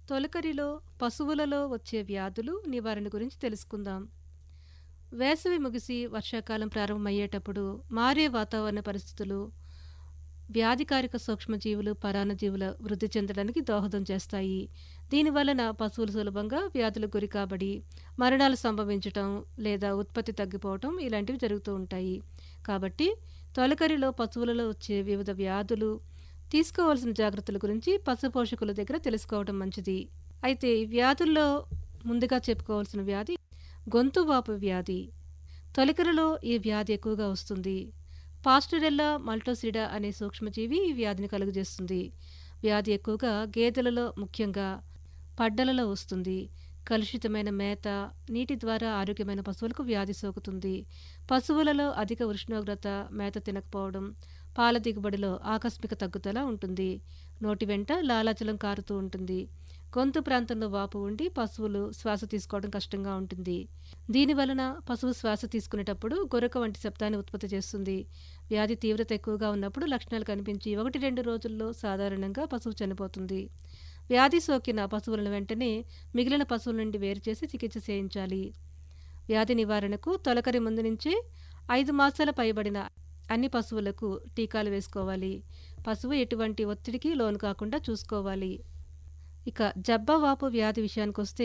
తొలకరిలో పశువులలో వచ్చే వ్యాధులు నివారణ గురించి తెలుసుకుందాం వేసవి ముగిసి వర్షాకాలం ప్రారంభమయ్యేటప్పుడు మారే వాతావరణ పరిస్థితులు వ్యాధికారిక సూక్ష్మజీవులు పరాన్నజీవుల వృద్ధి చెందడానికి దోహదం చేస్తాయి దీనివలన పశువులు సులభంగా వ్యాధులకు గురి కాబడి మరణాలు సంభవించటం లేదా ఉత్పత్తి తగ్గిపోవటం ఇలాంటివి జరుగుతూ ఉంటాయి కాబట్టి తొలకరిలో పశువులలో వచ్చే వివిధ వ్యాధులు తీసుకోవాల్సిన జాగ్రత్తల గురించి పశు పోషకుల దగ్గర తెలుసుకోవడం మంచిది అయితే ఈ వ్యాధుల్లో ముందుగా చెప్పుకోవాల్సిన వ్యాధి గొంతు వాపు వ్యాధి తొలకరిలో ఈ వ్యాధి ఎక్కువగా వస్తుంది పాస్టరెల్లా మల్టోసిడా అనే సూక్ష్మజీవి ఈ వ్యాధిని కలుగజేస్తుంది వ్యాధి ఎక్కువగా గేదెలలో ముఖ్యంగా పడ్డలలో వస్తుంది కలుషితమైన మేత నీటి ద్వారా ఆరోగ్యమైన పశువులకు వ్యాధి సోకుతుంది పశువులలో అధిక ఉష్ణోగ్రత మేత తినకపోవడం పాల దిగుబడిలో ఆకస్మిక తగ్గుదల ఉంటుంది నోటి వెంట లాలాచలం కారుతూ ఉంటుంది గొంతు ప్రాంతంలో వాపు ఉండి పశువులు శ్వాస తీసుకోవడం కష్టంగా ఉంటుంది దీని వలన పశువు శ్వాస తీసుకునేటప్పుడు గొరక వంటి శబ్దాన్ని ఉత్పత్తి చేస్తుంది వ్యాధి తీవ్రత ఎక్కువగా ఉన్నప్పుడు లక్షణాలు కనిపించి ఒకటి రెండు రోజుల్లో సాధారణంగా పశువు చనిపోతుంది వ్యాధి సోకిన పశువులను వెంటనే మిగిలిన పశువుల నుండి వేరు చేసి చికిత్స చేయించాలి వ్యాధి నివారణకు తొలకరి ముందు నుంచే ఐదు మాసాల పైబడిన అన్ని పశువులకు టీకాలు వేసుకోవాలి పశువు ఎటువంటి ఒత్తిడికి లోను కాకుండా చూసుకోవాలి ఇక జబ్బవాపు వ్యాధి విషయానికి వస్తే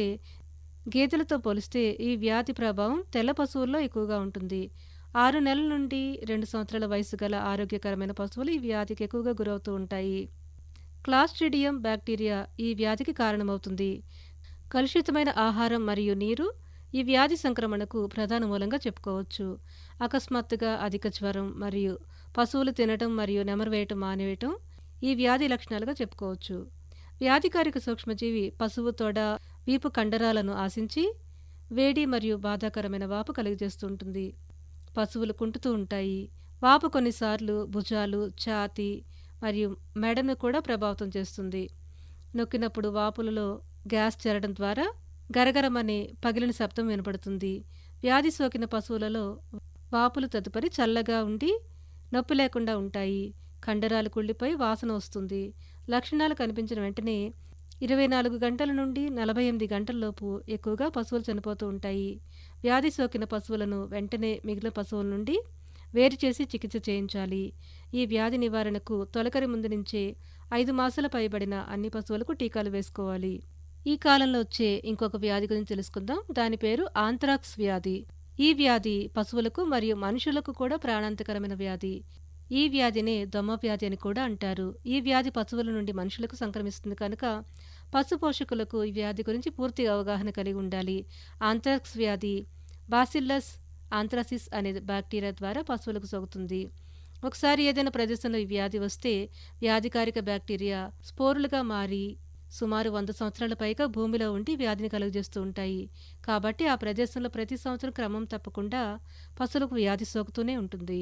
గేదెలతో పోలిస్తే ఈ వ్యాధి ప్రభావం తెల్ల పశువుల్లో ఎక్కువగా ఉంటుంది ఆరు నెలల నుండి రెండు సంవత్సరాల వయసు గల ఆరోగ్యకరమైన పశువులు ఈ వ్యాధికి ఎక్కువగా గురవుతూ ఉంటాయి క్లాస్ట్రిడియం బ్యాక్టీరియా ఈ వ్యాధికి కారణమవుతుంది కలుషితమైన ఆహారం మరియు నీరు ఈ వ్యాధి సంక్రమణకు ప్రధాన మూలంగా చెప్పుకోవచ్చు అకస్మాత్తుగా అధిక జ్వరం మరియు పశువులు తినటం మరియు నెమరవేయటం మానేయటం ఈ వ్యాధి లక్షణాలుగా చెప్పుకోవచ్చు వ్యాధికారిక సూక్ష్మజీవి పశువు తొడ వీపు కండరాలను ఆశించి వేడి మరియు బాధాకరమైన వాపు కలుగజేస్తుంటుంది పశువులు కుంటుతూ ఉంటాయి వాపు కొన్నిసార్లు భుజాలు ఛాతి మరియు మెడను కూడా ప్రభావితం చేస్తుంది నొక్కినప్పుడు వాపులలో గ్యాస్ చేరడం ద్వారా గరగరమనే పగిలిన శబ్దం వినపడుతుంది వ్యాధి సోకిన పశువులలో వాపులు తదుపరి చల్లగా ఉండి నొప్పి లేకుండా ఉంటాయి కండరాలు కుళ్ళిపోయి వాసన వస్తుంది లక్షణాలు కనిపించిన వెంటనే ఇరవై నాలుగు గంటల నుండి నలభై ఎనిమిది గంటల్లోపు ఎక్కువగా పశువులు చనిపోతూ ఉంటాయి వ్యాధి సోకిన పశువులను వెంటనే మిగిలిన పశువుల నుండి వేరు చేసి చికిత్స చేయించాలి ఈ వ్యాధి నివారణకు తొలకరి ముందు నుంచే ఐదు మాసాల పైబడిన అన్ని పశువులకు టీకాలు వేసుకోవాలి ఈ కాలంలో వచ్చే ఇంకొక వ్యాధి గురించి తెలుసుకుందాం దాని పేరు ఆంథ్రాక్స్ వ్యాధి ఈ వ్యాధి పశువులకు మరియు మనుషులకు కూడా ప్రాణాంతకరమైన వ్యాధి ఈ వ్యాధినే దొమ్మ వ్యాధి అని కూడా అంటారు ఈ వ్యాధి పశువుల నుండి మనుషులకు సంక్రమిస్తుంది కనుక పశు పోషకులకు ఈ వ్యాధి గురించి పూర్తి అవగాహన కలిగి ఉండాలి ఆంథ్రాక్స్ వ్యాధి బాసిల్లస్ ఆంథ్రాసిస్ అనే బ్యాక్టీరియా ద్వారా పశువులకు సోకుతుంది ఒకసారి ఏదైనా ప్రదేశంలో ఈ వ్యాధి వస్తే వ్యాధికారిక బ్యాక్టీరియా స్పోరులుగా మారి సుమారు వంద సంవత్సరాల పైగా భూమిలో ఉండి వ్యాధిని కలుగజేస్తూ ఉంటాయి కాబట్టి ఆ ప్రదేశంలో ప్రతి సంవత్సరం క్రమం తప్పకుండా పశువులకు వ్యాధి సోకుతూనే ఉంటుంది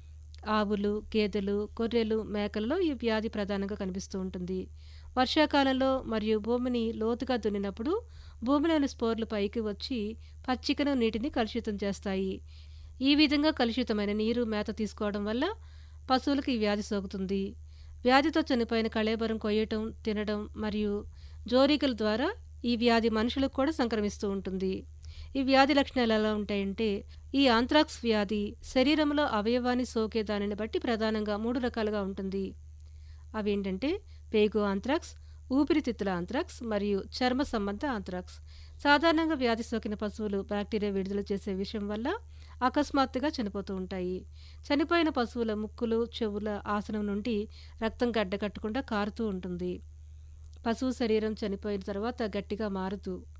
ఆవులు గేదెలు గొర్రెలు మేకలలో ఈ వ్యాధి ప్రధానంగా కనిపిస్తూ ఉంటుంది వర్షాకాలంలో మరియు భూమిని లోతుగా దున్నినప్పుడు భూమిలోని స్పోర్లు పైకి వచ్చి పచ్చికను నీటిని కలుషితం చేస్తాయి ఈ విధంగా కలుషితమైన నీరు మేత తీసుకోవడం వల్ల పశువులకు ఈ వ్యాధి సోకుతుంది వ్యాధితో చనిపోయిన కళేబరం కొయ్యటం తినడం మరియు జోరీకల ద్వారా ఈ వ్యాధి మనుషులకు కూడా సంక్రమిస్తూ ఉంటుంది ఈ వ్యాధి లక్షణాలు ఎలా ఉంటాయంటే ఈ ఆంథ్రాక్స్ వ్యాధి శరీరంలో అవయవాన్ని సోకే దానిని బట్టి ప్రధానంగా మూడు రకాలుగా ఉంటుంది అవి ఏంటంటే పేగు ఆంథ్రాక్స్ ఊపిరితిత్తుల ఆంథ్రాక్స్ మరియు చర్మ సంబంధ ఆంథ్రాక్స్ సాధారణంగా వ్యాధి సోకిన పశువులు బ్యాక్టీరియా విడుదల చేసే విషయం వల్ల అకస్మాత్తుగా చనిపోతూ ఉంటాయి చనిపోయిన పశువుల ముక్కులు చెవుల ఆసనం నుండి రక్తం గడ్డకట్టకుండా కారుతూ ఉంటుంది పశువు శరీరం చనిపోయిన తర్వాత గట్టిగా మారుతూ